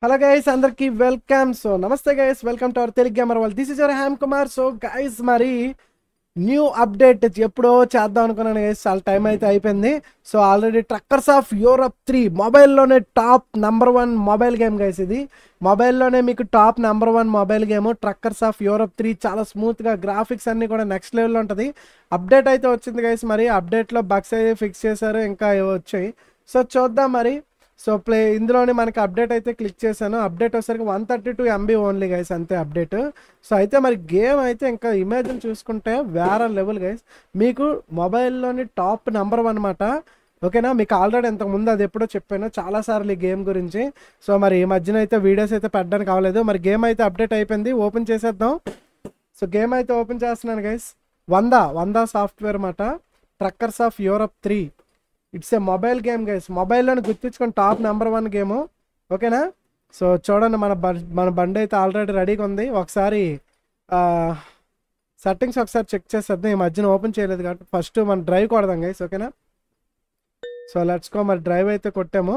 Hello guys అందరికి welcome so నమస్తే guys welcome to our Telugu gamer వాళ్ళు దిస్ ఇస్ యువర్ హ్యామ్ కుమార్ సో గైస్ మరి న్యూ అప్డేట్ ఎప్పుడో చేద్దాం అనుకున్నాను గైస్ చాలా టైం అయితే అయిపోయింది so already truckers of Europe three మొబైల్లోనే top number one mobile game guys ఇది మొబైల్లోనే మీకు top number one mobile game truckers of Europe three చాలా స్మూత్గా గ్రాఫిక్స్ అన్ని కూడా నెక్స్ట్ లెవెల్లో ఉంటుంది అప్డేట్ అయితే వచ్చింది గైస్ మరి అప్డేట్లో బగ్స్ అయితే ఫిక్స్ చేశారు ఇంకా ఏవో వచ్చాయి సో చూద్దాం మరి సో ప్లే ఇందులోనే మనకి అప్డేట్ అయితే క్లిక్ చేశాను అప్డేట్ వచ్చేసరికి one thirty two MB only guys అంతే అప్డేట్ సో అయితే మరి గేమ్ అయితే ఇంకా ఇమేజిన్ చూసుకుంటే వేరే లెవెల్ గైస్ మీకు మొబైల్లోని టాప్ నెంబర్ వన్ అనమాట ఓకేనా మీకు ఆల్రెడీ ఇంతకు ముందు అది ఎప్పుడో చెప్పాను చాలాసార్లు ఈ గేమ్ గురించి సో మరి ఈ మధ్యన అయితే వీడియోస్ అయితే పెట్టడానికి కావలేదు మరి గేమ్ అయితే అప్డేట్ అయిపోయింది ఓపెన్ చేసేద్దాం సో గేమ్ అయితే ఓపెన్ చేస్తున్నాను గైస్ వంద వంద సాఫ్ట్వేర్ అన్నమాట truckers of Europe three it's a mobile game guys మొబైల్లో గుర్తించుకొని టాప్ నెంబర్ వన్ గేమ్ ఓకేనా సో చూడండి మన బ మన బండి అయితే ఆల్రెడీ రెడీగా ఉంది ఒకసారి సెట్టింగ్స్ ఒకసారి చెక్ చేసేద్దాం ఈ మధ్యన ఓపెన్ చేయలేదు కాబట్టి ఫస్ట్ మన డ్రైవ్ కొడదాం గైస్ ఓకేనా సో లెట్స్ గో మరి డ్రైవ్ అయితే కొట్టాము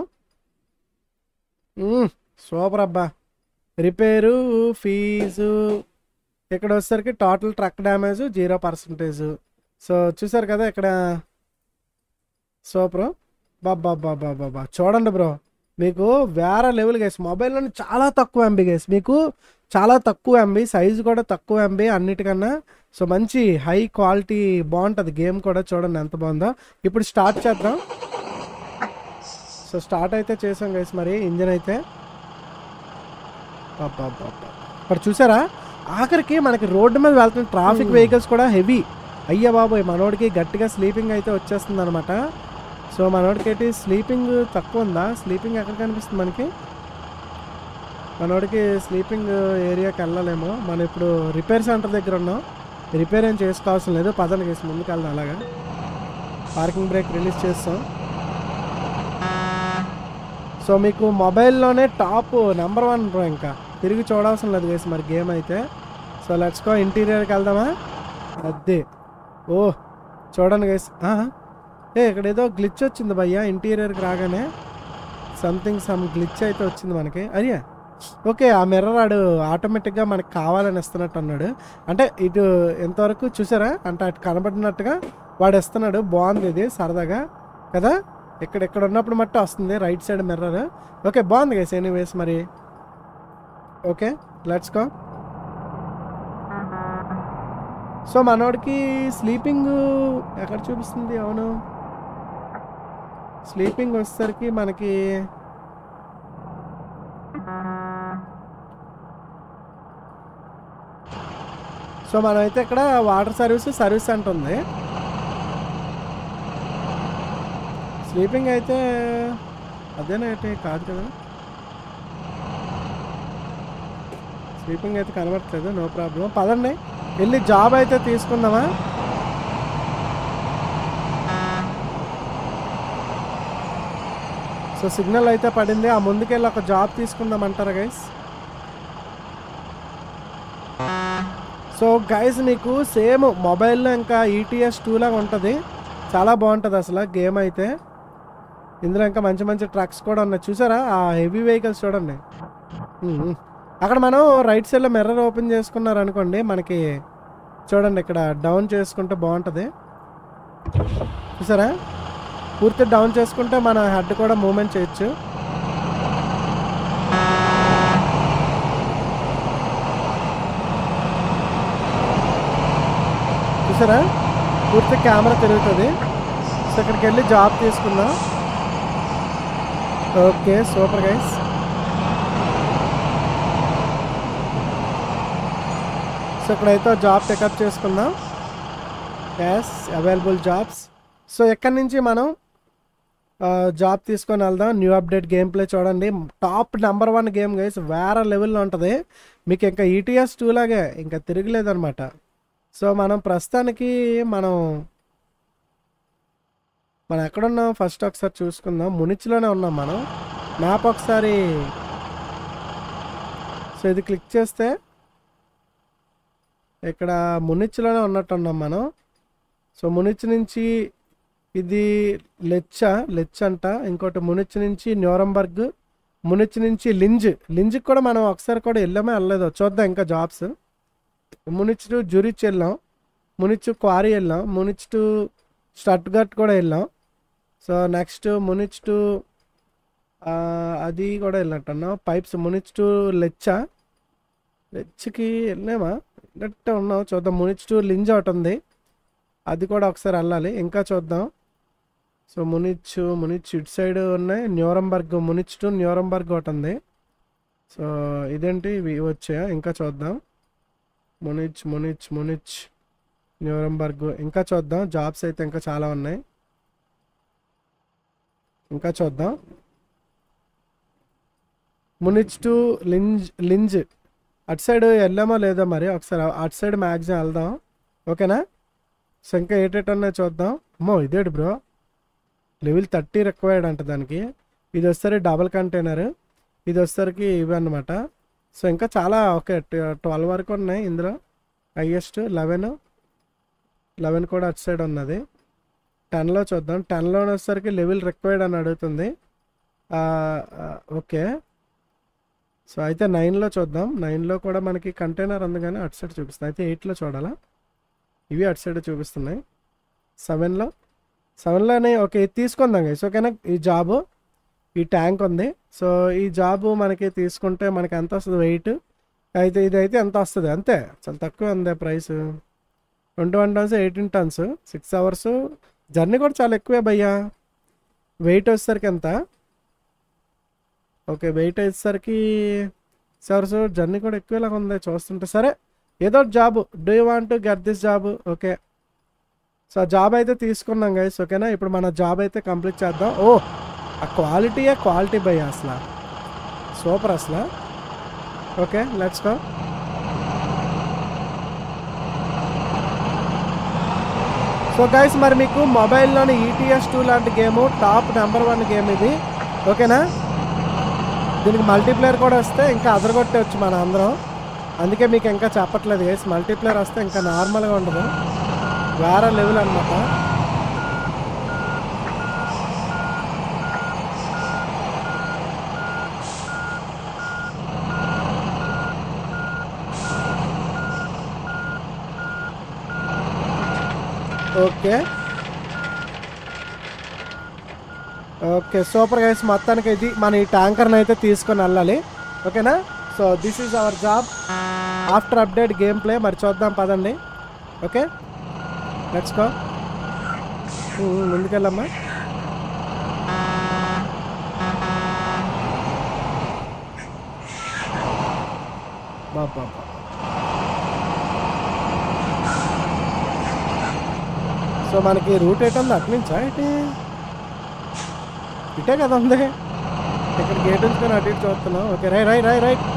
సూపర్ అబ్బా రిపేరు ఫీజు ఇక్కడ వచ్చేసరికి total truck damage zero percentage so చూసారు కదా ఇక్కడ సూపర్ బాబా బాబా బాబా చూడండి బ్రో మీకు వేరే లెవెల్ గేస్ మొబైల్లో చాలా తక్కువ ఎంబీ గేస్ మీకు చాలా తక్కువ ఎంబీ సైజు కూడా తక్కువ ఎంబీ అన్నిటికన్నా సో మంచి హై క్వాలిటీ బాగుంటుంది గేమ్ కూడా చూడండి ఎంత బాగుందో ఇప్పుడు స్టార్ట్ చేద్దాం సో స్టార్ట్ అయితే చేసాం గైస్ మరి ఇంజిన్ అయితే అబ్బబ్బబ్బా. ఇక్కడ చూసారా ఆఖరికి మనకి రోడ్డు మీద వెళ్తున్న ట్రాఫిక్ వెహికల్స్ కూడా హెవీ అయ్య బాబోయ్ మనోడికి గట్టిగా స్లీపింగ్ అయితే వచ్చేస్తుంది అనమాట సో మనోడికి ఏంటి స్లీపింగ్ తక్కువ ఉందా స్లీపింగ్ ఎక్కడ కనిపిస్తుంది మనకి మనోడికి స్లీపింగ్ ఏరియాకి వెళ్ళలేము మనం ఇప్పుడు రిపేర్ సెంటర్ దగ్గర ఉన్నాం రిపేర్ ఏం చేసుకోవాల్సిన లేదు పదండి కేసు ముందుకు వెళ్దాం అలాగా పార్కింగ్ బ్రేక్ రిలీజ్ చేస్తాం సో మీకు మొబైల్లోనే టాప్ నెంబర్ వన్ బ్రో ఇంకా తిరిగి చూడాల్సిన లేదు కేసు మరి గేమ్ అయితే సో లెట్స్ గో ఇంటీరియర్కి వెళ్దామా అదే ఓ చూడండి గైస్ ఏ ఇక్కడ ఏదో గ్లిచ్ వచ్చింది భయ్యా ఇంటీరియర్కి రాగానే సంథింగ్ సమ్ గ్లిచ్ అయితే వచ్చింది మనకి అయ్యా ఓకే ఆ మిర్రర్ ఆడు ఆటోమేటిక్గా మనకి కావాలని ఇస్తున్నట్టు అన్నాడు అంటే ఇటు ఎంతవరకు చూసారా అంటే అటు కనబడినట్టుగా వాడు ఇస్తున్నాడు బాగుంది ఇది సరదాగా కదా ఇక్కడ ఇక్కడ ఉన్నప్పుడు మట్టి వస్తుంది రైట్ సైడ్ మిర్రర్ ఓకే బాగుంది గైస్ ఎనీవేస్ మరి ఓకే లెట్స్ గో సో మనోడికి స్లీపింగ్ ఎక్కడ చూపిస్తుంది అవును స్లీపింగ్ వచ్చేసరికి మనకి సో మనమైతే ఇక్కడ వాటర్ సర్వీస్ సర్వీస్ సెంటర్ ఉంది స్లీపింగ్ అయితే అదేనైతే కాదు కదా స్లీపింగ్ అయితే కనబడట్లేదు నో ప్రాబ్లం పదండి వెళ్ళి జాబ్ అయితే తీసుకుందామా సో సిగ్నల్ అయితే పడింది ఆ ముందుకెళ్ళి ఒక జాబ్ తీసుకుందాం అంటారా గైస్ సో గైస్ మీకు సేమ్ మొబైల్లో ఇంకా ఈటీఎస్ టూ లాగా ఉంటుంది చాలా బాగుంటుంది అసలు గేమ్ అయితే ఇందులో ఇంకా మంచి మంచి ట్రక్స్ కూడా ఉన్నాయి చూసారా ఆ హెవీ వెహికల్స్ చూడండి ఉమ్. అక్కడ మనం రైట్ సైడ్లో మిర్రర్ ఓపెన్ చేసుకున్నారు అనుకోండి మనకి చూడండి ఇక్కడ డౌన్ చేసుకుంటే బాగుంటుంది చూసారా పూర్తి డౌన్ చేసుకుంటే మన హెడ్ కూడా మూమెంట్ చేయొచ్చు చూసారా పూర్తి కెమెరా తిరుగుతుంది సో ఇక్కడికి వెళ్ళి జాబ్ తీసుకుందాం ఓకే సూపర్ గైస్ సో ఇక్కడైతే జాబ్ పికప్ చేసుకుందాం ఎస్ అవైలబుల్ జాబ్స్ సో ఎక్కడి నుంచి మనం ఆ, జాబ్ తీసుకొని వెళ్దాం న్యూ అప్డేట్ గేమ్ ప్లే చూడండి top number one game guys వేరే లెవెల్లో ఉంటుంది మీకు ఇంకా ఈటీఎస్ టూ లాగే ఇంకా తిరగలేదన్నమాట సో మనం ప్రస్తుతానికి మనం మనం ఎక్కడున్నాం ఫస్ట్ ఒకసారి చూసుకుందాం మునిచిలోనే ఉన్నాం మనం మ్యాప్ ఒకసారి సో ఇది క్లిక్ చేస్తే ఇక్కడ మునిచ్చిలోనే ఉన్నట్టు ఉన్నాం మనం సో మునిచ్ నుంచి ఇది లెచ్చ లెచ్చ అంట ఇంకోటి మునిచ్ నుంచి న్యూరంబర్గ్ మునిచ్ నుంచి లింజ్ లింజ్కి కూడా మనం ఒకసారి కూడా వెళ్ళామో వెళ్ళలేదు చూద్దాం ఇంకా జాబ్స్ మునిచ్ టు జురిచ్ వెళ్ళాం మునిచ్ క్వారీ వెళ్ళాం మునిచ్ టు స్టట్గట్ కూడా వెళ్ళాం సో నెక్స్ట్ మునిచ్ టు ఆ, అది కూడా వెళ్ళినట్టున్నాం పైప్స్ మునిచ్ టు లెచ్చ లెచ్కి వెళ్ళామా వెళ్ళట్టే ఉన్నాం చూద్దాం మునిచ్ టు లింజ్ ఒకటి ఉంది అది కూడా ఒకసారి వెళ్ళాలి ఇంకా చూద్దాం సో మునిచ్ మునిచ్ ఇటు సైడ్ ఉన్నాయి న్యూరంబర్గ్ మునిచ్ టు న్యూరంబర్గ్ ఒకటి ఉంది సో ఇదేంటి ఇవి వచ్చాయా ఇంకా చూద్దాం మునిచ్ మునిచ్ మునిచ్ న్యూరంబర్గ్ ఇంకా చూద్దాం జాబ్స్ అయితే ఇంకా చాలా ఉన్నాయి ఇంకా చూద్దాం మునిచ్ టు లింజ్ లింజ్ అటు సైడ్ వెళ్ళామో లేదో మరి ఒకసారి అటు సైడ్ మ్యాక్సిమం వెళ్దాం ఓకేనా సో ఇంకా ఏటేట్ ఉన్నాయి చూద్దాం అమ్మో ఇదేడు బ్రో లెవెల్ థర్టీ రిక్వైర్డ్ అంట దానికి ఇది వస్తారు డబల్ కంటైనర్ ఇది వచ్చేసరికి ఇవి అన్నమాట సో ఇంకా చాలా ఓకే ట్వెల్వ్ వరకు ఉన్నాయి ఇందులో హైయెస్ట్ లెవెన్ లెవెన్ కూడా అటు సైడ్ ఉన్నది టెన్లో చూద్దాం టెన్లో వచ్చేసరికి లెవెల్ రిక్వైర్డ్ అని అడుగుతుంది ఆ, ఆ, ఓకే సో అయితే నైన్లో చూద్దాం నైన్లో కూడా మనకి కంటైనర్ ఉంది కానీ అటు సైడ్ చూపిస్తుంది అయితే ఎయిట్లో చూడాలా ఇవి అటు సైడ్ చూపిస్తున్నాయి సెవెన్లో సెవెన్లోనే ఓకే ఇది తీసుకుందాం గైస్ ఓకేనా ఈ జాబు ఈ ట్యాంక్ ఉంది సో ఈ జాబు మనకి తీసుకుంటే మనకి ఎంత వస్తుంది వెయిట్ అయితే ఇది అయితే ఎంత వస్తుంది అంతే చాలా తక్కువ ఉంది price twenty one tons eighteen tons six hours journey కూడా చాలా ఎక్కువే భయ్యా వెయిట్ వచ్చేసరికి ఎంత ఓకే వెయిట్ వచ్చేసరికి సిక్స్ అవర్స్ జర్నీ కూడా ఎక్కువలాగా ఉంది చూస్తుంటే సరే ఏదో job do you want get this job okay so job అయితే తీసుకున్నాం గైస్ ఓకేనా ఇప్పుడు మన జాబ్ అయితే కంప్లీట్ చేద్దాం ఓ ఆ క్వాలిటీయే క్వాలిటీ బై అసలు సూపర్ అసలు okay let's go so guys మరి మీకు మొబైల్లోని ఈటీఎస్ టూ లాంటి game top number one game ఇది ఓకేనా దీనికి మల్టీప్లేయర్ కూడా వస్తే ఇంకా అదరగొట్టవచ్చు మన అందరం అందుకే మీకు ఇంకా చెప్పట్లేదు గైస్ మల్టీప్లేయర్ వస్తే ఇంకా నార్మల్గా ఉండదు వేరే లెవెల్ అనమాట ఓకే ఓకే సూపర్ గైస్ మొత్తానికి ఇది మన ఈ ట్యాంకర్ని అయితే తీసుకొని వెళ్ళాలి ఓకేనా so this is our job after update game play మరి చూద్దాం పదండి ఓకే లెట్స్ గో ముందుకెళ్ళమ్మా బాబా సో మనకి రూట్ ఎటు ఉంది అటు నుంచా ఇటు ఇటే కదా ఉంది ఇక్కడ గేట్ ఉంచుకొని అటు ఇటు చూస్తున్నాం okay right right right right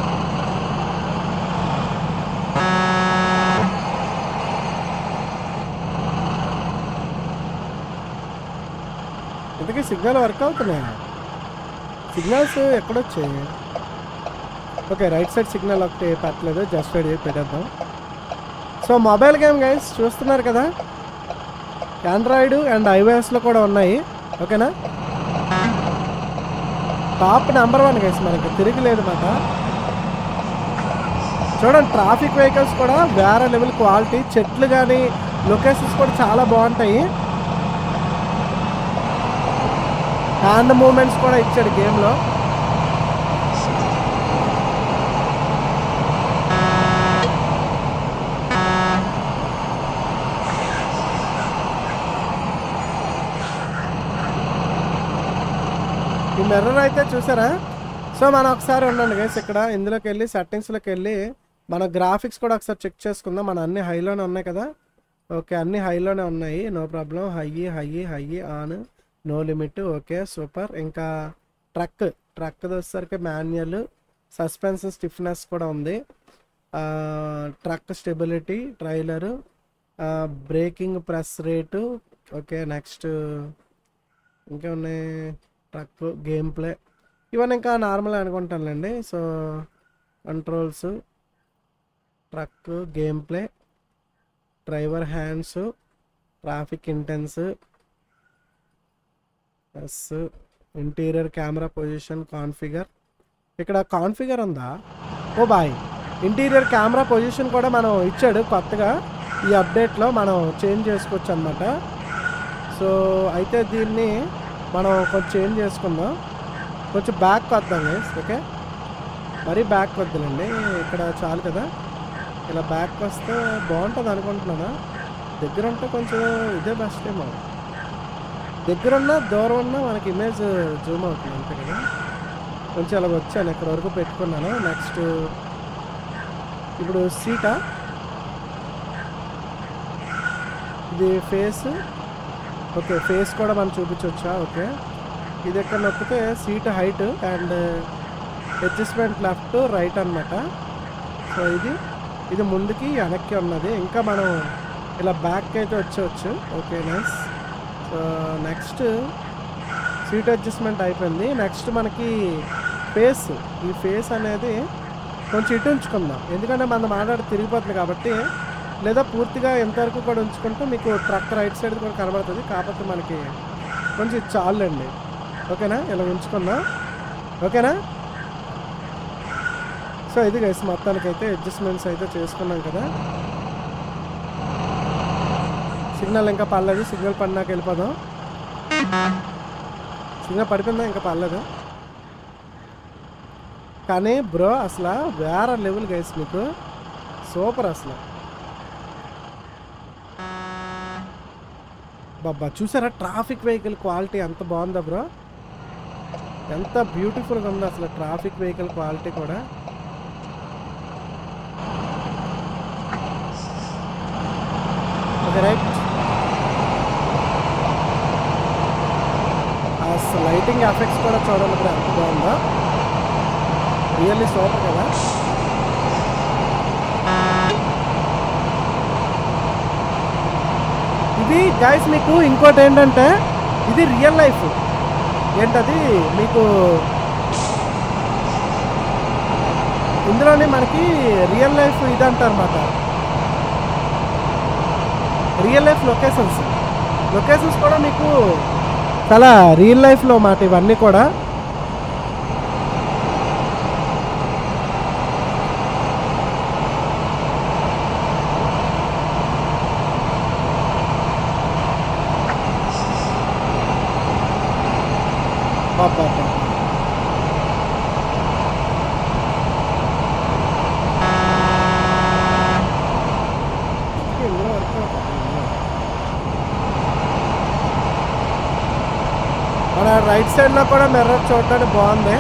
ఇంతకీ సిగ్నల్ వర్క్ అవుతున్నాయి సిగ్నల్స్ ఎక్కడొచ్చాయి ఓకే రైట్ సైడ్ సిగ్నల్ ఒకటి పెట్టలేదు జస్ట్ సైడ్ పెట్టేద్దాం సో మొబైల్ గేమ్ గైస్ చూస్తున్నారు కదా ఆండ్రాయిడ్ అండ్ ఐఓఎస్లో కూడా ఉన్నాయి ఓకేనా టాప్ నెంబర్ వన్ గైస్ మనకి తిరిగిలేదు మాట చూడండి ట్రాఫిక్ వెహికల్స్ కూడా వేరే లెవెల్ క్వాలిటీ చెట్లు కానీ లొకేషన్స్ కూడా చాలా బాగుంటాయి హ్యాండ్ మూమెంట్స్ కూడా ఇచ్చాడు గేమ్లో ఈ మిర్రర్ అయితే చూసారా సో మనం ఒకసారి ఉండండి గైస్ ఇక్కడ ఇందులోకి వెళ్ళి సెట్టింగ్స్లోకి వెళ్ళి మన గ్రాఫిక్స్ కూడా ఒకసారి చెక్ చేసుకుందాం మన అన్ని హైలోనే ఉన్నాయి కదా ఓకే అన్ని హైలోనే ఉన్నాయి no problem high high high on no limit okay super ఇంకా ట్రక్ ట్రక్ వచ్చేసరికి మాన్యువల్ సస్పెన్షన్ స్టిఫ్నెస్ కూడా ఉంది truck stability trailer braking press rate okay next ఇంకా ఉన్నాయి ట్రక్ గేమ్ ప్లే ఇవన్నీ ఇంకా నార్మల్ అనుకుంటానులేండి so controls truck game play driver hands traffic intense ఎస్ ఇంటీరియర్ కెమెరా పొజిషన్ కాన్ఫిగర్ ఇక్కడ కాన్ఫిగర్ ఉందా oh boy interior camera position కూడా మనం ఇచ్చాడు కొత్తగా ఈ అప్డేట్లో మనం చేంజ్ చేసుకోవచ్చు అనమాట సో అయితే దీన్ని మనం కొంచెం చేంజ్ చేసుకుందాం కొంచెం బ్యాక్ వద్దాం గైస్ ఓకే మరీ బ్యాక్ వద్దులండి ఇక్కడ చాలు కదా ఇలా బ్యాక్ వస్తే బాగుంటుంది అనుకుంటున్నానా దగ్గర ఉంటే కొంచెం ఇదే బెస్ట్ ఏమో దగ్గర ఉన్నా దూరం ఉన్నా మనకి ఇమేజ్ జూమ్ అవుతుంది అంతే కదా కొంచెం అలా వచ్చాను ఇక్కడ వరకు పెట్టుకున్నాను నెక్స్ట్ ఇప్పుడు సీటా ఇది ఫేస్ ఓకే ఫేస్ కూడా మనం చూపించవచ్చా ఓకే ఇది ఎక్కడ నొక్కితే seat height and adjustment left right అన్నమాట సో ఇది ఇది ముందుకి వెనక్కి ఉన్నది ఇంకా మనం ఇలా బ్యాక్ అయితే వచ్చేవచ్చు okay nice so next seat adjustment అయిపోయింది నెక్స్ట్ మనకి ఫేస్ ఈ ఫేస్ అనేది కొంచెం ఇటు ఉంచుకుందాం ఎందుకంటే మనం మాట్లాడి తిరిగిపోతుంది కాబట్టి లేదా పూర్తిగా ఎంతవరకు కూడా ఉంచుకుంటే మీకు ట్రక్ రైట్ సైడ్ కూడా కనబడుతుంది కాకపోతే మనకి కొంచెం ఇది చాలండి ఓకేనా ఇలా ఉంచుకుందాం ఓకేనా సో ఇది గైస్ మొత్తానికైతే అడ్జస్ట్మెంట్స్ అయితే చేసుకున్నాం కదా సిగ్నల్ ఇంకా పర్లేదు సిగ్నల్ పడినాక వెళ్ళిపోదాం సిగ్నల్ పడిపోయిందా ఇంకా పర్లేదు కానీ బ్రో అసలు వేరే లెవెల్ గైస్ మీకు సూపర్ అసలు బాబా చూసారా ట్రాఫిక్ వెహికల్ క్వాలిటీ ఎంత బాగుందా బ్రో ఎంత బ్యూటిఫుల్గా ఉంది అసలు ట్రాఫిక్ వెహికల్ క్వాలిటీ కూడా ఓకే రైట్ అసలు లైటింగ్ ఎఫెక్ట్స్ కూడా చూడండి ఇప్పుడు ఎంత బాగుందో రియల్లీ సూపర్ కదా ఇది గైస్ మీకు ఇంకోటి ఏంటంటే ఇది రియల్ లైఫ్ ఏంటది మీకు ఇందులోనే మనకి రియల్ లైఫ్ ఇది అంటారన్నమాట రియల్ లైఫ్ లొకేషన్స్ లొకేషన్స్ కూడా మీకు చాలా రియల్ లైఫ్లో మాట ఇవన్నీ కూడా అబ్బబ్బబ్బ. ఇందులో వర్క్ అవుతుంది. మన రైట్ సైడ్ లో కూడా మిర్రర్ చూడడానికి బాగుంది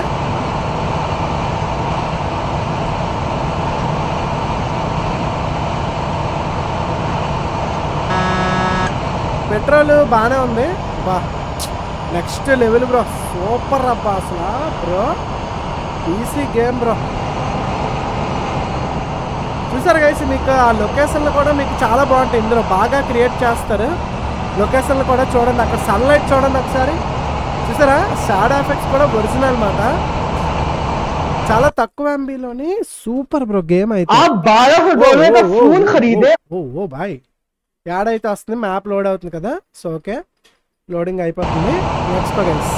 పెట్రోల్ బాగానే ఉంది బా నెక్స్ట్ లెవెల్ బ్రో సూపర్ అబ్బా అసలు బ్రో ఈసీ గేమ్ బ్రో చూసారు గైస్ మీకు ఆ లొకేషన్లు కూడా మీకు చాలా బాగుంటాయి ఇందులో బాగా క్రియేట్ చేస్తారు లొకేషన్లు కూడా చూడండి అక్కడ సన్లైట్ చూడండి ఒకసారి చూసారా షాడో ఎఫెక్ట్స్ కూడా ఒరిజినల్ అనమాట చాలా తక్కువ ఎంబీలోని సూపర్ బ్రో గేమ్ అయితే आप बारह सौ डॉलर का ఓ, ఓ, फोन ఓ, खरीदे ఓ ఓ బాయ్ యాడ్ అయితే వస్తుంది మ్యాప్ లోడ్ అవుతుంది కదా సో ఓకే లోడింగ్ అయిపోతుంది నెక్స్ట్ గైస్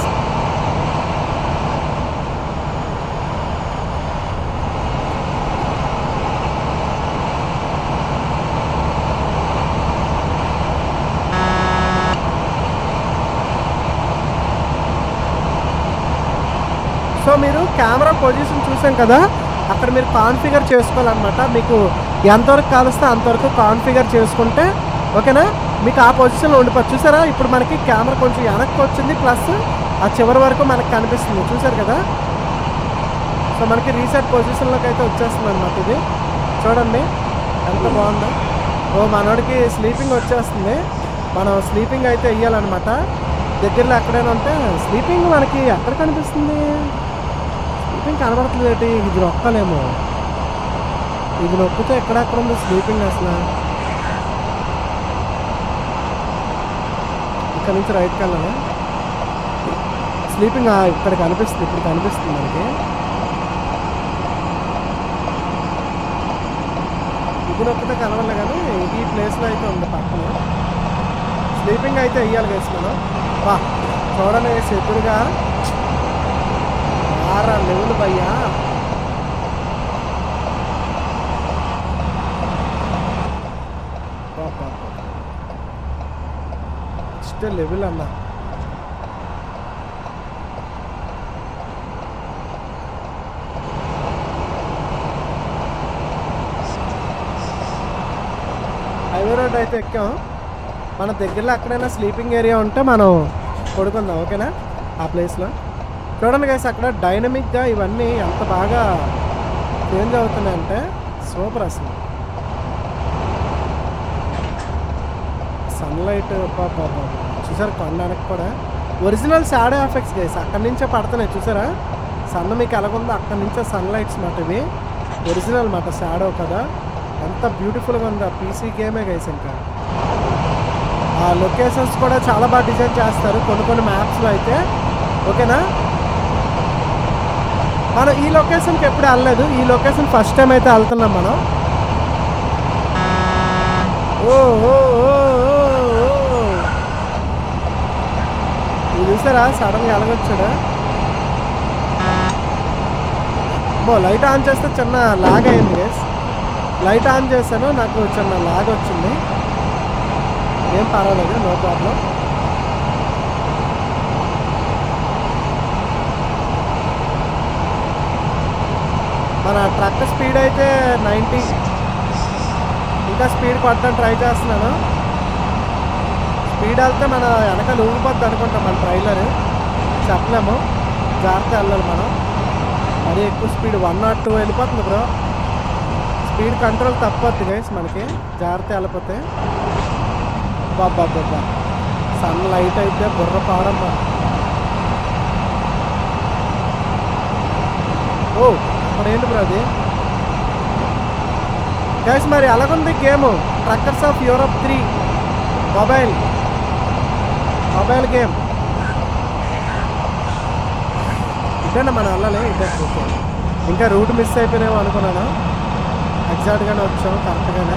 సో మీరు కెమెరా పొజిషన్ చూసాం కదా అక్కడ మీరు కాన్ఫిగర్ చేసుకోవాలన్నమాట మీకు ఎంతవరకు కాలుస్తే అంతవరకు కాన్ఫిగర్ చేసుకుంటే ఓకేనా మీకు ఆ పొజిషన్లో ఉండిపోవచ్చు చూసారా ఇప్పుడు మనకి కెమెరా కొంచెం వెనక్కి వచ్చింది ప్లస్ ఆ చివరి వరకు మనకు కనిపిస్తుంది చూసారు కదా సో మనకి రీసెట్ పొజిషన్లోకి అయితే వచ్చేస్తుంది అనమాట ఇది చూడండి ఎంత బాగుందో ఓ మనోడికి స్లీపింగ్ వచ్చేస్తుంది మనం స్లీపింగ్ అయితే వెయ్యాలన్నమాట దగ్గరలో ఎక్కడైనా ఉంటే స్లీపింగ్ మనకి ఎక్కడ కనిపిస్తుంది స్లీపింగ్ కనబడట్లేదు ఏంటి ఇది నొక్కలేము ఇది నొక్కితే ఎక్కడెక్కడ ఉంది స్లీపింగ్ అసలు ఇక్కడ నుంచి రైట్కి వెళ్ళాలి స్లీపింగ్ ఇక్కడ కనిపిస్తుంది ఇప్పుడు కనిపిస్తుంది మనకి ఇది నొక్కితే కనవలే కానీ ఈ ప్లేస్లో అయితే ఉంది పక్కన స్లీపింగ్ అయితే వెయ్యాలి గైస్ మనం వా చూడండి ఎదురుగా వేరే లెవెల్ భయ్యా నెక్స్ట్ లెవెల్ అన్న హైవే రోడ్ అయితే ఎక్కాం మన దగ్గరలో ఎక్కడైనా స్లీపింగ్ ఏరియా ఉంటే మనం పడుకుందాం ఓకేనా ఆ ప్లేస్లో చూడండి గైస్ అక్కడ డైనమిక్గా ఇవన్నీ ఎంత బాగా చేంజ్ అవుతున్నాయంటే సూపర్ అసలు సన్లైట్ చూసారు కొండానికి కూడా ఒరిజినల్ షాడో ఎఫెక్ట్స్ గైస్ అక్కడి నుంచే పడుతున్నాయి చూసారా సన్ మీకు ఎలాగుందో అక్కడి నుంచే సన్లైట్స్ మాట ఇవి ఒరిజినల్ మాట షాడో కదా ఎంత బ్యూటిఫుల్గా ఉందో పీసీ గేమే గైస్ ఇంకా ఆ లొకేషన్స్ కూడా చాలా బాగా డిజైన్ చేస్తారు కొన్ని కొన్ని మ్యాప్స్లో అయితే ఓకేనా మనం ఈ లొకేషన్కి ఎప్పుడు వెళ్ళలేదు ఈ లొకేషన్ ఫస్ట్ టైం అయితే వెళ్తున్నాం మనం ఓ ఓ ఓ ఓ, ఓ. ఇది చూసారా సడన్గా ఎలాగొచ్చాడు బో లైట్ ఆన్ చేస్తే చిన్న లాగ్ అయింది గైస్ లైట్ ఆన్ చేశాను నాకు చిన్న లాగ్ వచ్చింది ఏం పర్వాలేదు నో ప్రాబ్లం మన ట్రక్ స్పీడ్ అయితే నైంటీ ఇంకా స్పీడ్ కొట్టడం ట్రై చేస్తున్నాను స్పీడ్ వెళ్తే మన వెనకాల ఊగిపోద్ది అనుకుంటాం మన ట్రైలర్ చెప్పలేము జాగ్రత్త వెళ్ళాలి మనం మరీ ఎక్కువ స్పీడ్ వన్ నాట్ టూ వెళ్ళిపోతుంది బ్రో స్పీడ్ కంట్రోల్ తప్పొద్దు గైస్ మనకి జాగ్రత్త వెళ్ళిపోతే బాబా బాబా సన్ లైట్ అయితే బుర్ర పాడమ్మా ఓ అక్కడ ఏంటి బ్రో అది గైస్ మరి ఎలాగుంది game truckers of Europe three mobile mobile game ఇదేనా మనం వెళ్ళాలి ఇదే ఓకే ఇంకా రూట్ మిస్ అయిపోయినామో అనుకున్నాను ఎగ్జాక్ట్గానే వచ్చాం కరెక్ట్గానే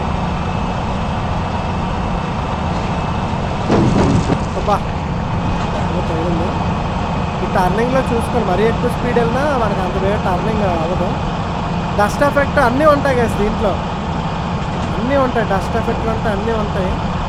అబ్బా ఏమో తగిలింది ఈ టర్నింగ్లో చూసుకోండి మరీ ఎక్కువ స్పీడ్ వెళ్ళినా మనకు అంత వేరే టర్నింగ్ అవ్వదు డస్ట్ ఎఫెక్ట్ అన్నీ ఉంటాయి కదా దీంట్లో అన్నీ ఉంటాయి డస్ట్ ఎఫెక్ట్లు అంటే అన్నీ ఉంటాయి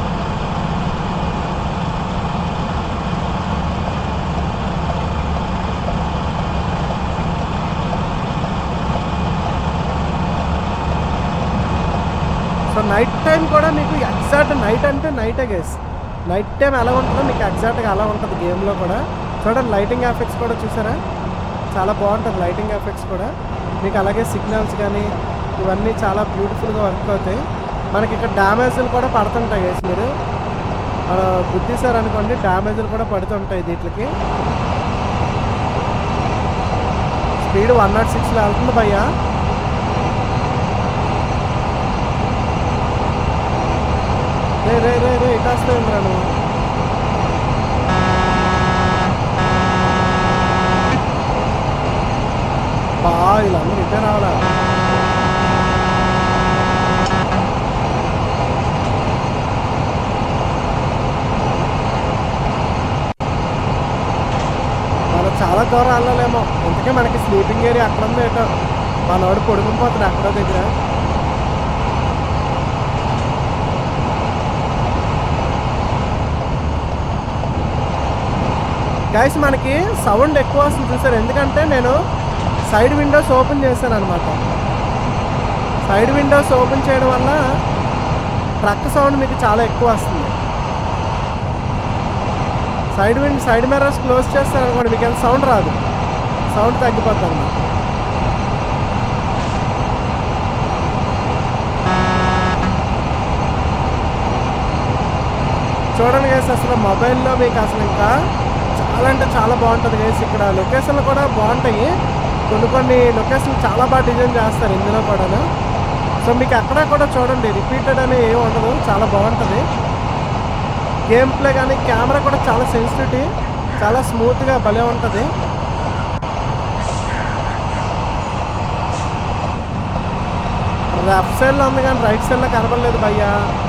సో నైట్ టైం కూడా మీకు ఎగ్జాక్ట్ నైట్ అంటే నైటే గేస్ నైట్ టైం ఎలా ఉంటుందో మీకు ఎగ్జాక్ట్గా అలా ఉంటుంది గేమ్లో కూడా చూడండి లైటింగ్ ఎఫెక్ట్స్ కూడా చూసారా చాలా బాగుంటుంది లైటింగ్ ఎఫెక్ట్స్ కూడా మీకు అలాగే సిగ్నల్స్ కానీ ఇవన్నీ చాలా బ్యూటిఫుల్గా వర్క్ అవుతాయి మనకి ఇక్కడ డ్యామేజ్లు కూడా పడుతుంటాయి గేస్ మీరు మన గుద్దేశారు అనుకోండి డ్యామేజ్లు కూడా పడుతుంటాయి వీటికి స్పీడ్ వన్ నాట్ సిక్స్లో వెళ్తుంది భయ్యా రే రే రే రే ఇటు వస్తాయింద్రా నువ్వు బా వీళ్ళందరూ ఇటే రావాలా మనం చాలా దూరం వెళ్ళలేమో అందుకే మనకి స్లీపింగ్ ఏరియా అక్కడ ఉంది ఏటో మనోడు పొడుగుపోతాడు అక్కడో దగ్గర గైస్ మనకి సౌండ్ ఎక్కువ వస్తుంది చూసారు ఎందుకంటే నేను సైడ్ విండోస్ ఓపెన్ చేశాను అనమాట సైడ్ విండోస్ ఓపెన్ చేయడం వల్ల ట్రక్ సౌండ్ మీకు చాలా ఎక్కువ వస్తుంది side wind side mirrors close చేస్తారు అనుకోండి మీకు ఎంత సౌండ్ రాదు సౌండ్ తగ్గిపోతుంది అన్నమాట చూడండి గైస్ అసలు మొబైల్లో మీకు అసలు ఇంకా చాలా అంటే చాలా బాగుంటుంది గైస్ ఇక్కడ లొకేషన్లు కూడా బాగుంటాయి కొన్ని కొన్ని లొకేషన్ చాలా బాగా డిజైన్ చేస్తారు ఇందులో కూడాను సో మీకు అక్కడ కూడా చూడండి రిపీటెడ్ అని ఏమి ఉండదు చాలా బాగుంటుంది గేమ్ ప్లే కానీ కెమెరా కూడా చాలా సెన్సిటివిటీ చాలా స్మూత్గా భలే ఉంటుంది లెఫ్ట్ సైడ్లో ఉంది కానీ రైట్ సైడ్లో కనపడలేదు భయ్యా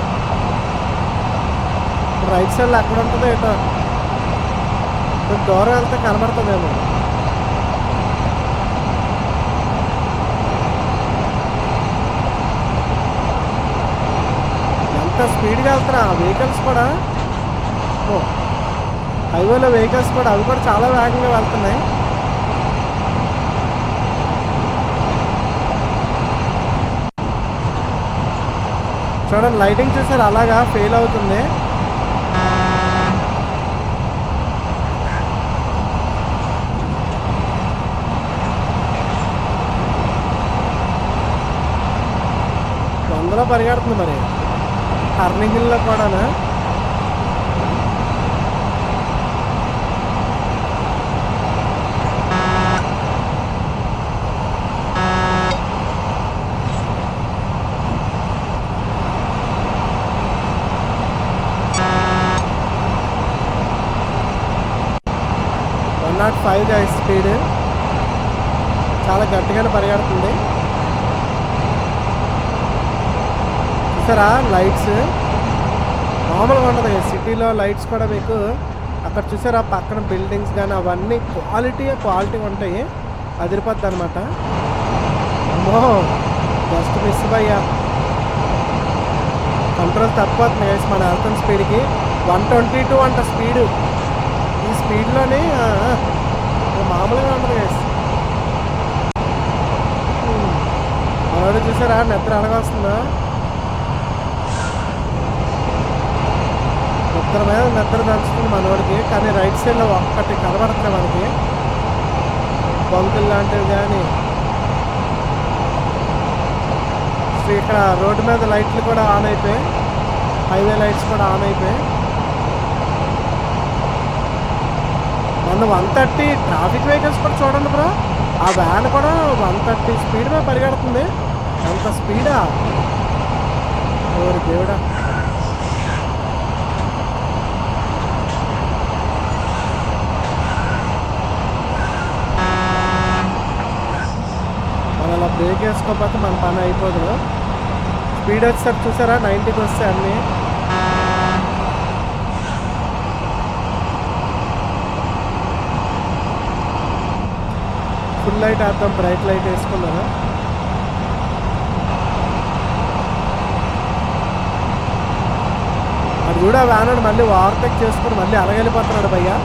రైట్ సైడ్లో ఎక్కడ ఉంటుందో ఏటో కొంచెం దూరం వెళ్తే కనబడుతుందేమో స్పీడ్గా వెళ్తున్నా వెహికల్స్ కూడా ఓ హైవేలో వెహికల్స్ కూడా అవి కూడా చాలా వేగంగా వెళ్తున్నాయి చూడండి లైటింగ్ చూసారు అలాగా ఫెయిల్ అవుతుంది వందలో పరిగెడుతుంది మరి టర్నింగ్లో కూడానా వన్ నాట్ ఫైవ్ గా స్పీడ్ చాలా గట్టిగానే పరిగెడుతుంది చూసారా లైట్స్ మామూలుగా ఉండదు కదా సిటీలో లైట్స్ కూడా మీకు అక్కడ చూసారా పక్కన బిల్డింగ్స్ కానీ అవన్నీ క్వాలిటీ క్వాలిటీ ఉంటాయి అదిరిపోద్ది అనమాట అమ్మో జస్ట్ మిస్ అయ్యా కంట్రోల్ తప్పిపోతుంది guys మన వెళ్తున్న స్పీడ్కి వన్ ట్వంటీ టూ అంట స్పీడ్ ఈ స్పీడ్లోనే మామూలుగా ఉంటుంది గైస్ మనోడు చూసారా నిద్ర అడగొస్తుందా నిద్ర మీద నిద్ర దంచుతుంది మనోడికి కానీ రైట్ సైడ్లో ఒక్కటి కనబడుతుంది మనకి బంకులు లాంటివి కానీ సో ఇక్కడ రోడ్డు మీద లైట్లు కూడా ఆన్ అయిపోయాయి హైవే లైట్స్ కూడా ఆన్ అయిపోయాయి మన వన్ థర్టీ ట్రాఫిక్ వెహికల్స్ కూడా చూడండి బ్రో ఆ వ్యాన్ కూడా వన్ థర్టీ స్పీడ్ మీద పరిగెడుతుంది ఎంత స్పీడా ఓరి దేవుడా మనం అలా బ్రేక్ వేసుకోకపోతే మన పని అయిపోదు స్పీడ్ వచ్చేసరికి చూసారా నైంటీకి వస్తే అన్నీ ఫుల్ లైట్ వేద్దాం బ్రైట్ లైట్ వేసుకున్నాను అది కూడా వ్యానుడు మళ్ళీ ఓవర్టేక్ చేసుకుని మళ్ళీ అలగెళ్ళిపోతున్నాడు భయ్యా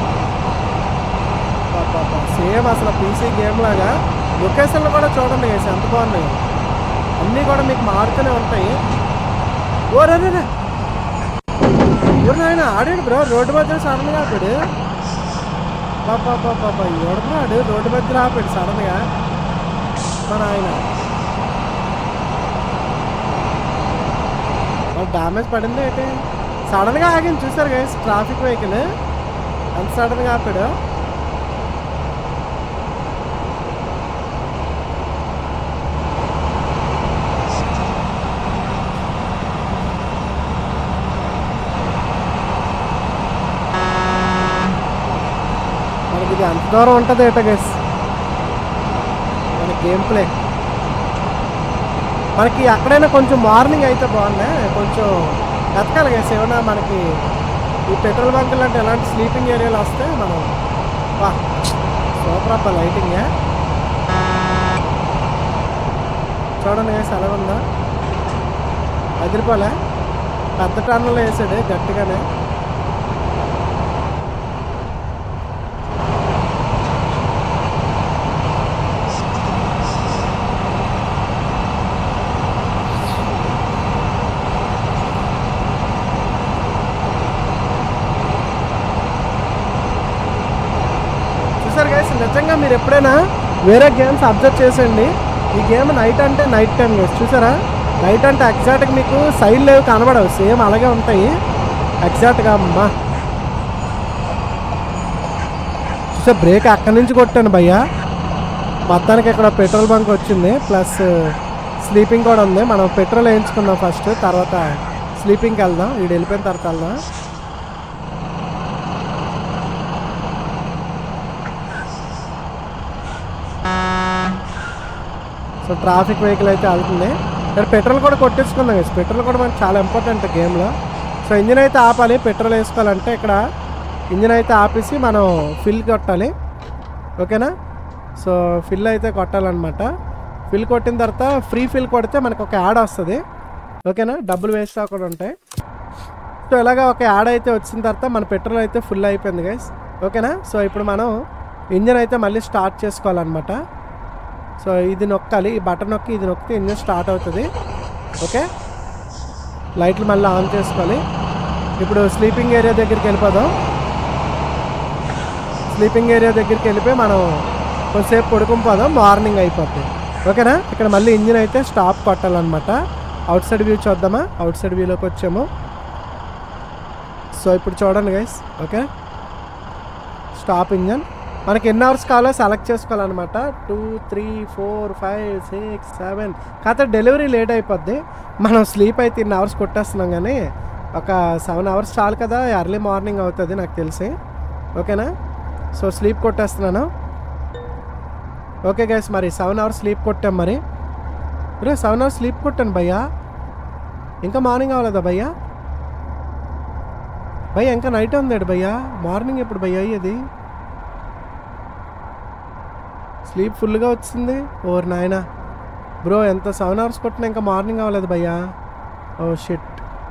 సేమ్ అసలు పీసీ గేమ్ లాగా లొకేషన్లు కూడా చూడండి వేసి ఎంత బాగున్నాయి అన్నీ కూడా మీకు మారుతూనే ఉంటాయి ఓరే ఊరు నాయన ఆడాడు బ్రో రోడ్డు మధ్యలో సడన్గా ఆపాడు బాబా బాబా ఎవడున్నాడు రోడ్డు మధ్యలో ఆపాడు సడన్గా మన ఆయన డామేజ్ పడింది ఏంటి సడన్గా ఆగింది చూసారు గైస్ ట్రాఫిక్ వెహికల్ అంత సడన్గా ఆపాడు మనకి ఇది అంత దూరం ఉంటుంది ఏట గైస్ మన గేమ్ ప్లే మనకి ఎక్కడైనా కొంచెం మార్నింగ్ అయితే బాగుంది కొంచెం ఎతకాలి గైస్ ఏమన్నా మనకి ఈ పెట్రోల్ బంక్ లాంటి ఎలాంటి స్లీపింగ్ ఏరియాలు వస్తే మనం వా సూపర్ అప్ప లైటింగ్ చూడండి గైస్ ఎలా ఉందా అదిరిపోలే పెద్ద టన్నులో వేసాడు గట్టిగానే చూసారు గైస్ నిజంగా మీరు ఎప్పుడైనా వేరే గేమ్స్ అబ్జర్వ్ చేసేయండి ఈ గేమ్ నైట్ అంటే నైట్ టైం గేమ్స్ చూసారా నైట్ అంటే ఎగ్జాక్ట్గా మీకు సైడ్ లేవు కనబడవు సేమ్ అలాగే ఉంటాయి ఎగ్జాక్ట్గా అమ్మా చూసా బ్రేక్ అక్కడి నుంచి కొట్టాను భయ్యా మొత్తానికి ఇక్కడ పెట్రోల్ బంక్ వచ్చింది ప్లస్ స్లీపింగ్ కూడా ఉంది మనం పెట్రోల్ వేయించుకుందాం ఫస్ట్ తర్వాత స్లీపింగ్కి వెళ్దాం వీడు వెళ్ళిపోయిన తర్వాత వెళ్దాం సో ట్రాఫిక్ వెహికల్ అయితే వెళ్తుంది ఇక్కడ పెట్రోల్ కూడా కొట్టేసుకుందాం guys. పెట్రోల్ కూడా మనకి చాలా ఇంపార్టెంట్ గేమ్లో సో ఇంజిన్ అయితే ఆపాలి పెట్రోల్ వేసుకోవాలంటే ఇక్కడ ఇంజిన్ అయితే ఆపేసి మనం ఫిల్ కొట్టాలి ఓకేనా సో ఫిల్ అయితే కొట్టాలన్నమాట ఫిల్ కొట్టిన తర్వాత ఫ్రీ ఫిల్ కొడితే మనకు ఒక యాడ్ వస్తుంది ఓకేనా డబ్బులు వేస్ట్ అవ్వకుండా ఉంటాయి సో ఇలాగా ఒక యాడ్ అయితే వచ్చిన తర్వాత మన పెట్రోల్ అయితే ఫుల్ అయిపోయింది గైస్ ఓకేనా సో ఇప్పుడు మనం ఇంజన్ అయితే మళ్ళీ స్టార్ట్ చేసుకోవాలన్నమాట సో ఇది నొక్కాలి ఈ బటన్ నొక్కి ఇది నొక్కితే ఇంజన్ స్టార్ట్ అవుతుంది ఓకే లైట్లు మళ్ళీ ఆన్ చేసుకోవాలి ఇప్పుడు స్లీపింగ్ ఏరియా దగ్గరికి వెళ్ళిపోదాం స్లీపింగ్ ఏరియా దగ్గరికి వెళ్ళిపోయి మనం కొంచెంసేపు పడుకుని పోదాం మార్నింగ్ అయిపోద్ది ఓకేనా ఇక్కడ మళ్ళీ ఇంజిన్ అయితే స్టాప్ కొట్టాలన్నమాట అవుట్ సైడ్ వ్యూ చూద్దామా అవుట్ సైడ్ వ్యూలోకి వచ్చాము సో ఇప్పుడు చూడండి గైస్ ఓకే స్టాప్ ఇంజన్ మనకి ఎన్ని అవర్స్ కావాలో సెలెక్ట్ చేసుకోవాలన్నమాట two three four five six seven కాకపోతే డెలివరీ లేట్ అయిపోద్ది మనం స్లీప్ అయితే ఇన్ని అవర్స్ కొట్టేస్తున్నాం కానీ ఒక సెవెన్ అవర్స్ చాలు కదా ఎర్లీ మార్నింగ్ అవుతుంది నాకు తెలిసి ఓకేనా సో స్లీప్ కొట్టేస్తున్నాను ఓకే గైస్ మరి సెవెన్ అవర్స్ స్లీప్ కొట్టాం మరి రే సెవెన్ అవర్స్ స్లీప్ కొట్టాను భయ్యా ఇంకా మార్నింగ్ అవ్వలేదా భయ్యా భయ్యా ఇంకా నైట్ ఉందాడు భయ్యా మార్నింగ్ ఎప్పుడు భయ్యా అయ్యేది స్లీప్ ఫుల్గా వచ్చింది ఓర్ నాయనా బ్రో ఎంత సెవెన్ అవర్స్ కొట్టినా ఇంకా మార్నింగ్ అవ్వలేదు భయ్యా ఓ షిట్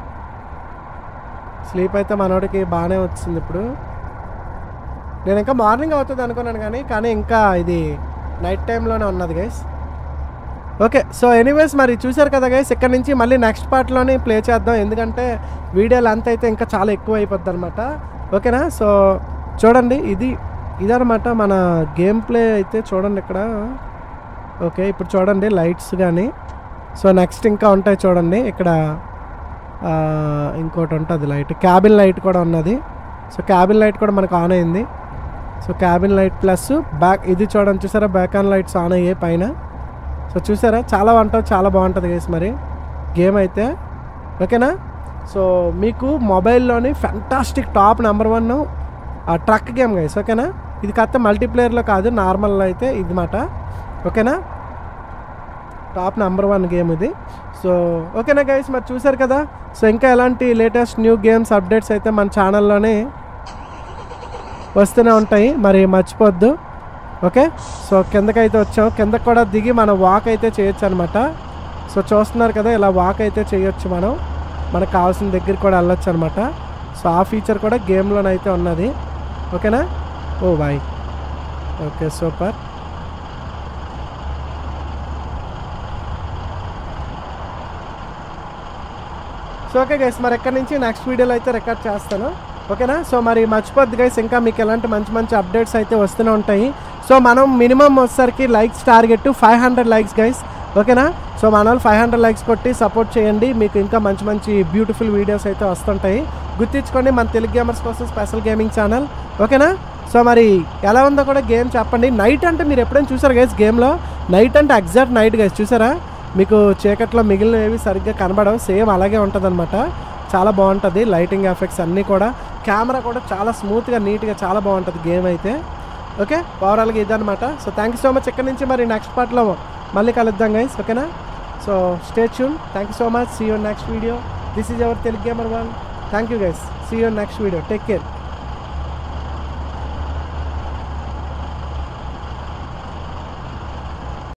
స్లీప్ అయితే మనోడికి బాగానే వచ్చింది ఇప్పుడు నేను ఇంకా మార్నింగ్ అవుతుంది అనుకున్నాను కానీ కానీ ఇంకా ఇది నైట్ టైంలోనే ఉన్నది గైస్ ఓకే సో ఎనీవేస్ మరి చూశారు కదా గైస్ ఇక్కడ నుంచి మళ్ళీ నెక్స్ట్ పార్ట్లోనే ప్లే చేద్దాం ఎందుకంటే వీడియో లెంత్ అయితే ఇంకా చాలా ఎక్కువ అయిపోద్ది అనమాట ఓకేనా సో చూడండి ఇది ఇదనమాట మన గేమ్ ప్లే అయితే చూడండి ఇక్కడ ఓకే ఇప్పుడు చూడండి లైట్స్ కానీ సో నెక్స్ట్ ఇంకా ఉంటాయి చూడండి ఇక్కడ ఆ, ఇంకోటి ఉంటుంది లైట్ క్యాబిన్ లైట్ కూడా ఉన్నది సో క్యాబిన్ లైట్ కూడా మనకు ఆన్ అయింది so cabin light plus back ఇది చూడండి చూసారా బ్యాక్ ఆన్ లైట్స్ ఆన్ అయ్యాయి పైన సో చూసారా చాలా బాగుంటుంది చాలా బాగుంటుంది గైస్ మరి గేమ్ అయితే ఓకేనా సో మీకు మొబైల్లోని fantastic top number one truck game guys ఓకేనా ఇది కాస్త మల్టీప్లేయర్లో కాదు నార్మల్లో అయితే ఇది మాట ఓకేనా టాప్ నెంబర్ వన్ గేమ్ ఇది సో ఓకేనా గైస్ మరి చూసారు కదా సో ఇంకా ఎలాంటి లేటెస్ట్ న్యూ గేమ్స్ అప్డేట్స్ అయితే మన ఛానల్లోనే వస్తూనే ఉంటాయి మరి మర్చిపోద్దు ఓకే సో కిందకైతే వచ్చాం కిందకు కూడా దిగి మనం వాక్ అయితే చేయొచ్చు అనమాట సో చూస్తున్నారు కదా ఇలా వాక్ అయితే చేయొచ్చు మనం మనకు కావాల్సిన దగ్గరికి కూడా వెళ్ళొచ్చు అనమాట సో ఆ ఫీచర్ కూడా గేమ్లోనైతే ఉన్నది ఓకేనా oh boy okay super so okay guys మరి ఎక్కడి నుంచి నెక్స్ట్ వీడియోలో అయితే రికార్డ్ చేస్తాను ఓకేనా సో మరి మర్చిపోద్ది గైస్ ఇంకా మీకు ఎలాంటి మంచి మంచి అప్డేట్స్ అయితే వస్తూనే ఉంటాయి సో మనం మినిమం వచ్చేసరికి likes target five hundred likes guys ఓకేనా సో మన వాళ్ళు ఫైవ్ హండ్రెడ్ లైక్స్ కొట్టి సపోర్ట్ చేయండి మీకు ఇంకా మంచి మంచి బ్యూటిఫుల్ వీడియోస్ అయితే వస్తుంటాయి గుర్తించుకోండి మన తెలుగు గేమర్స్ కోసం స్పెషల్ గేమింగ్ ఛానల్ ఓకేనా సో మరి ఎలా ఉందో కూడా గేమ్ చెప్పండి నైట్ అంటే మీరు ఎప్పుడైనా చూసారు గైస్ గేమ్లో నైట్ అంటే ఎగ్జాక్ట్ నైట్ గైస్ చూసారా మీకు చీకట్లో మిగిలినవి సరిగ్గా కనబడవు సేమ్ అలాగే ఉంటుంది చాలా బాగుంటుంది లైటింగ్ ఎఫెక్ట్స్ అన్నీ కూడా కెమెరా కూడా చాలా స్మూత్గా నీట్గా చాలా బాగుంటుంది గేమ్ అయితే ఓకే ఓవరాల్గా ఇదనమాట so thank you so much ఇక్కడ నుంచి మరి నెక్స్ట్ పార్ట్లో మళ్ళీ కలుద్దాం గైస్ ఓకేనా so stay tune thank you so much see your next video this is our Telugu gamer one thank you guys see your next video take care